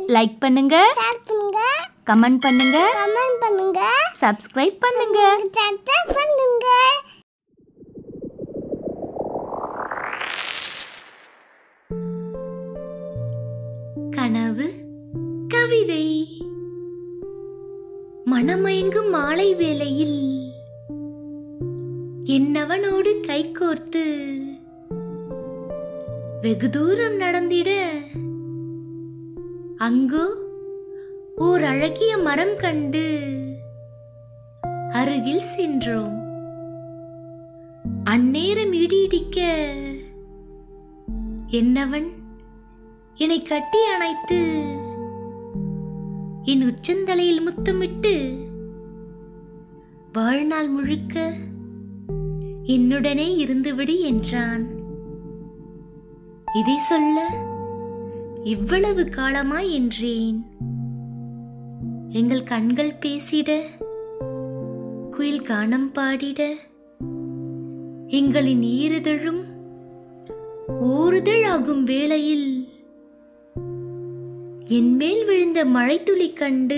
like பண்ணுங்க share பண்ணுங்க comment பண்ணுங்க கமெண்ட் பண்ணுங்க சப்ஸ்கிரைப் பண்ணுங்க சப்ஸ்கிரைப் பண்ணுங்க கனவு கவிதை மனமயங்கும் மாலை வேளையில் என்னவனோடு கைகோர்த்து வெகு தூரம் நடந்திட அங்கோ ஓர் அழகிய மரம் கண்டு அருகில் சென்றோம் அந்நேரம் இடி இடிக்க என்னவன் என்னை கட்டி அணைத்து என் உச்சந்தலையில் முத்தமிட்டு வாழ்நாள் முழுக்க என்னுடனே இருந்துவிடு என்றான் இதை சொல்ல இவ்வளவு காலமா என்றேன் எங்கள் கண்கள் பேசிட குயில் கானம் பாடிட எங்களின் ஈறுதழும் ஓறுதழ் ஆகும் வேளையில் என் மேல் விழுந்த மழைத்துளி கண்டு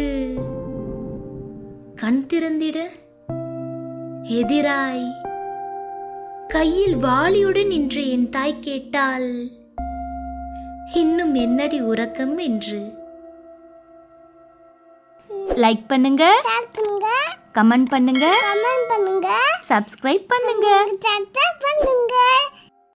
கண் திறந்திட எதிராய் கையில் வாளியுடன் நின்ற என் தாய் கேட்டால் இன்னும் என்னடி உறக்கம் என்று லைக் பண்ணுங்க ஷேர் பண்ணுங்க கமெண்ட் பண்ணுங்க கமெண்ட் பண்ணுங்க சப்ஸ்கிரைப் பண்ணுங்க சப்ஸ்கிரைப் பண்ணுங்க